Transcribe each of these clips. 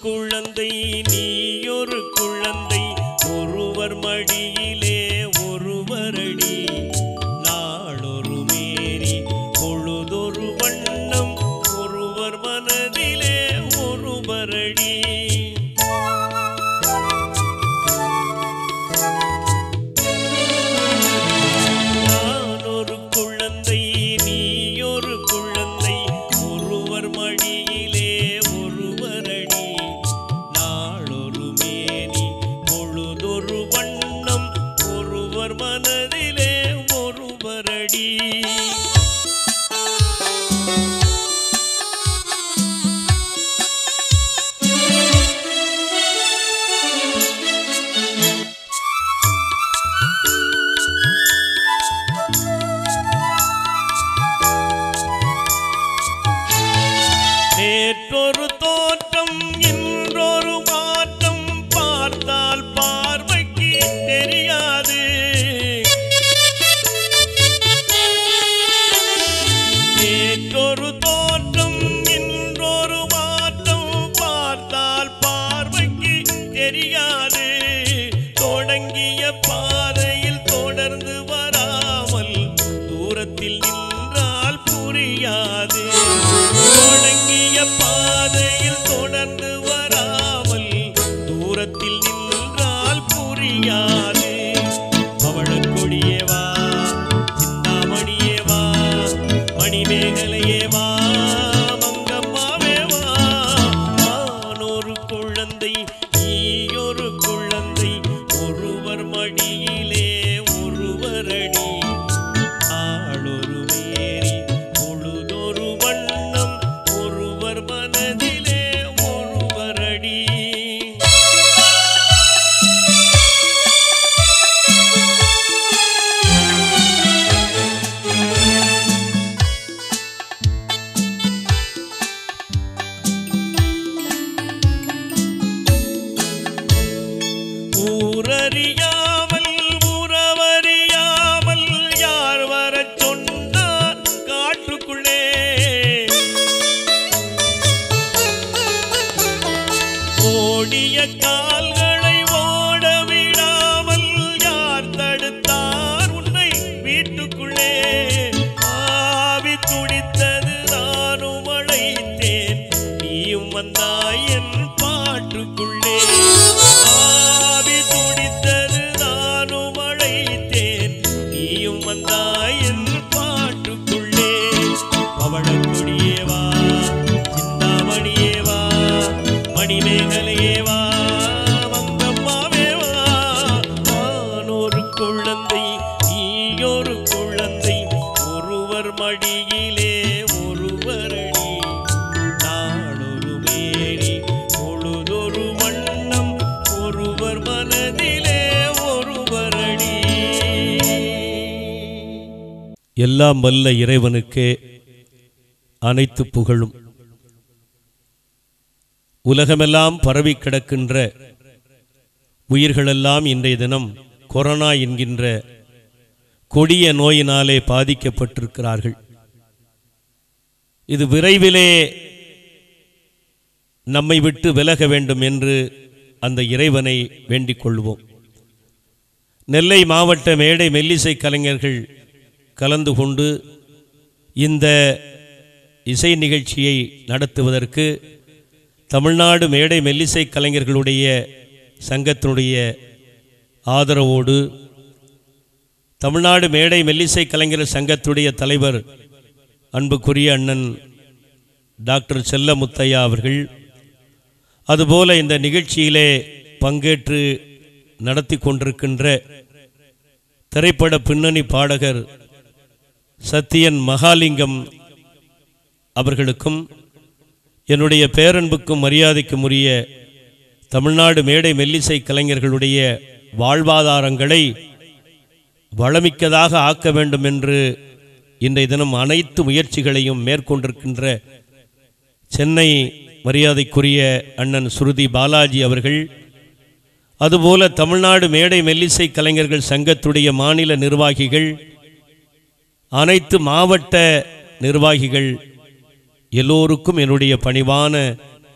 குழந்தை நீயொரு குழந்தை ஒருவர் மடியிலே ஒருவரடி நாளொரு மேரி பொழுதொரு வண்ணம் ஒருவர் மனதிலே ஒருவரடி நான் ஒரு குழந்தை நீயொரு குழந்தை ஒருவர் மடியிலே ஒருவரடி நாளொரு மேனி பொழுதொரு வண்ணம் ஒருவர் மனதிலே ஒருவரடி நேற்றொரு தோற்றம் இன்றொரு மாற்றம் பார்த்தால் பார்வைக்கு தெரியாது நேற்றொரு தோற்றம் இன்றொரு மாற்றம் பார்த்தால் பார்வைக்கு தெரியாது தொடங்கிய பாதையில் தொடர்ந்து வராமல் தூரத்தில் நின்றால் புரியாது தொடங்கிய பாதையில் தொடர்ந்து வராமல் தூரத்தில் நின்றால் புரியாது பவழக்கொடியே வா சிந்தாமணியே வா மணிமேகலையே வா மங்கம்மாவே வா நானொரு குழந்தை நீயொரு குழந்தை ஒருவர் மடியிலே ஒருவரடி ஆளொரு மேரி பொழுதொரு வண்ணம் ஒருவர் மனதிலே ஒருவரடி ஊரறியாமல் உறவறியாமல் யார் வரச் சொன்னார் காட்டுக்குள்ளே ஓடிய கால்களை ஓட விடாமல் யார் தடுத்தார் உன்னை வீட்டுக்குள்ளே ஆவி துடித்தது நானும் அழைத்தேன் நீயும் வந்தாய் என் பாட்டுக்குள்ளே ஆவி துடித்தது நானும் அழைத்தேன் நீயும் வந்தாய் என் பாட்டுக்குள்ளே பவழக்கொடியே வா சிந்தாமணியே வா மணிமேகலையே வா மங்கம்மாவே வா நானொரு குழந்தை நீயொரு குழந்தை ஒருவர் மடியிலே ஒருவரடி நாளொரு மேரி பொழுதொரு வண்ணம் ஒருவர் மனதிலே ஒருவரடி எல்லாம் வல்ல இறைவனுக்கே அனைத்து புகழும் உலகமெல்லாம் பரவி கிடக்கின்ற உயிர்களெல்லாம் இன்றைய தினம் கொரோனா என்கின்ற கொடிய நோயினாலே பாதிக்கப்பட்டிருக்கிறார்கள் இது விரைவிலே நம்மை விட்டு விலக வேண்டும் என்று அந்த இறைவனை வேண்டிக் கொள்வோம் நெல்லை மாவட்ட மேடை மெல்லிசை கலைஞர்கள் கலந்து கொண்டு இந்த இசை நிகழ்ச்சியை நடத்துவதற்கு தமிழ்நாடு மேடை மெல்லிசை கலைஞர்களுடைய சங்கத்தினுடைய ஆதரவோடு தமிழ்நாடு மேடை மெல்லிசை கலைஞர் சங்கத்துடைய தலைவர் அன்புக்குரிய அண்ணன் டாக்டர் செல்ல முத்தையா அவர்கள் அதுபோல இந்த நிகழ்ச்சியிலே பங்கேற்று நடத்தி கொண்டிருக்கின்ற திரைப்பட பின்னணி பாடகர் சத்தியன் மகாலிங்கம் அவர்களுக்கும் என்னுடைய பேரன்புக்கும் மரியாதைக்கும் உரிய தமிழ்நாடு மேடை மெல்லிசை கலைஞர்களுடைய வாழ்வாதாரங்களை வளமிக்கதாக ஆக்க வேண்டும் என்று இன்றைய தினம் அனைத்து முயற்சிகளையும் மேற்கொண்டிருக்கின்ற சென்னை மரியாதைக்குரிய அண்ணன் சுருதி பாலாஜி அவர்கள் அதுபோல தமிழ்நாடு மேடை மெல்லிசை கலைஞர்கள் சங்கத்துடைய மாநில நிர்வாகிகள் அனைத்து மாவட்ட நிர்வாகிகள் எல்லோருக்கும் என்னுடைய பணிவான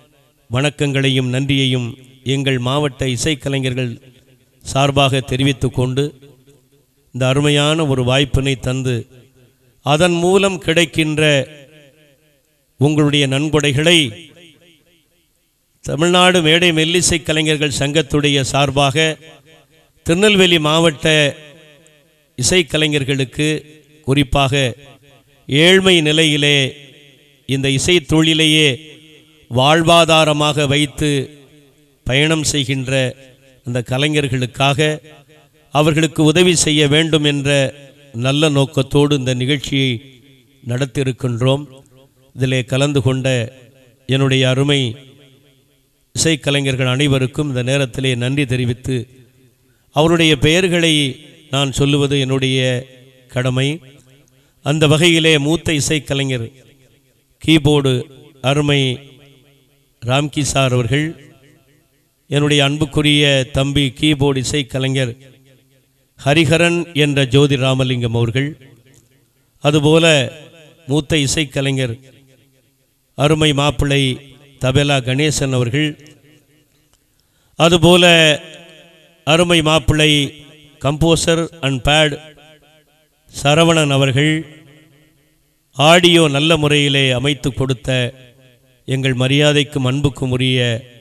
வணக்கங்களையும் நன்றியையும் எங்கள் மாவட்ட இசைக்கலைஞர்கள் சார்பாக தெரிவித்துக் கொண்டு இந்த அருமையான ஒரு வாய்ப்பினை தந்து அதன் மூலம் கிடைக்கின்ற உங்களுடைய நன்கொடைகளை தமிழ்நாடு மேடை மெல்லிசை கலைஞர்கள் சங்கத்துடைய சார்பாக திருநெல்வேலி மாவட்ட இசைக்கலைஞர்களுக்கு குறிப்பாக ஏழ்மை நிலையிலே இந்த இசை தொழிலையே வாழ்வாதாரமாக வைத்து பயணம் செய்கின்ற அந்த கலைஞர்களுக்காக அவர்களுக்கு உதவி செய்ய வேண்டும் என்ற நல்ல நோக்கத்தோடு இந்த நிகழ்ச்சியை நடத்தியிருக்கின்றோம் இதிலே கலந்து கொண்ட என்னுடைய அருமை இசைக்கலைஞர்கள் அனைவருக்கும் இந்த நேரத்திலே நன்றி தெரிவித்து அவருடைய பெயர்களை நான் சொல்லுவது என்னுடைய கடமை அந்த வகையிலே மூத்த இசைக்கலைஞர் கீபோர்டு அருமை ராம்கி சார் அவர்கள் என்னுடைய அன்புக்குரிய தம்பி கீபோர்டு இசைக்கலைஞர் ஹரிஹரன் என்ற ஜோதி ராமலிங்கம் அவர்கள் அதுபோல மூத்த இசைக்கலைஞர் அருமை மாப்பிள்ளை தபேலா கணேசன் அவர்கள் அதுபோல அருமை மாப்பிள்ளை கம்போசர் அண்ட் பேட் சரவணன் அவர்கள் ஆடியோ நல்ல முறையிலே அமைத்து கொடுத்த எங்கள் மரியாதைக்கும் அன்புக்கும் உரிய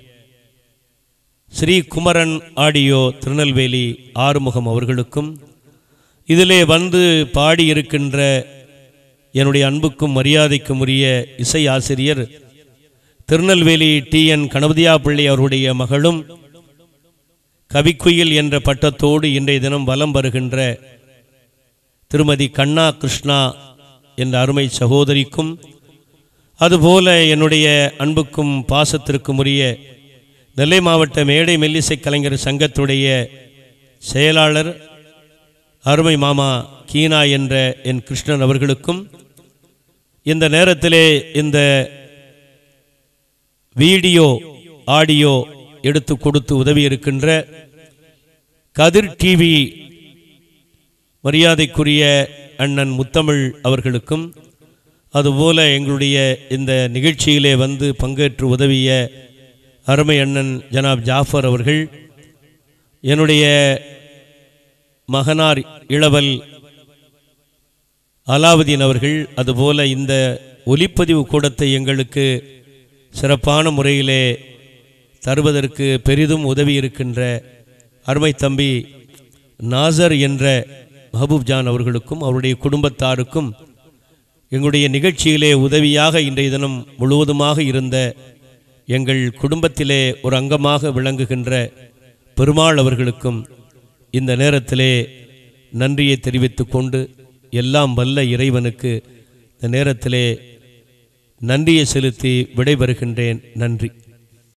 ஸ்ரீ குமரன் ஆடியோ திருநெல்வேலி ஆறுமுகம் அவர்களுக்கும் இதிலே வந்து பாடியிருக்கின்ற என்னுடைய அன்புக்கும் மரியாதைக்கும் உரிய இசை ஆசிரியர் திருநெல்வேலி டி என் கணபதியா பிள்ளை அவருடைய மகளும் கவிக்குயில் என்ற பட்டத்தோடு இன்றைய தினம் வலம் வருகின்ற திருமதி கண்ணா கிருஷ்ணா என்ற அருமை சகோதரிக்கும் அதுபோல என்னுடைய அன்புக்கும் பாசத்திற்கும் உரிய நெல்லை மாவட்ட மேடை மெல்லிசை கலைஞர் சங்கத்துடைய செயலாளர் அருமை மாமா கீனா என்ற என் கிருஷ்ணன் அவர்களுக்கும் இந்த நேரத்திலே இந்த வீடியோ ஆடியோ எடுத்து கொடுத்து உதவி இருக்கின்ற கதிர் டிவி மரியாதைக்குரிய அண்ணன் முத்தமிழ் அவர்களுக்கும் அதுபோல எங்களுடைய இந்த நிகழ்ச்சியிலே வந்து பங்கேற்று உதவிய அருமை அண்ணன் ஜனாப் ஜாஃபர் அவர்கள் என்னுடைய மகனார் இளவல் அலாவுதீன் அவர்கள் அதுபோல இந்த ஒலிப்பதிவு கூடத்தை எங்களுக்கு சிறப்பான முறையிலே தருவதற்கு பெரிதும் உதவி இருக்கின்ற அருமை தம்பி நாசர் என்ற மஹபூப் ஜான் அவர்களுக்கும் அவருடைய குடும்பத்தாருக்கும் எங்களுடைய நிகழ்ச்சியிலே உதவியாக இன்றைய தினம் முழுவதுமாக இருந்த எங்கள் குடும்பத்திலே ஒரு அங்கமாக விளங்குகின்ற பெருமாள் அவர்களுக்கும் இந்த நேரத்திலே நன்றியை தெரிவித்துக் கொண்டு எல்லாம் வல்ல இறைவனுக்கு இந்த நேரத்திலே நன்றியை செலுத்தி விடைபெறுகின்றேன் நன்றி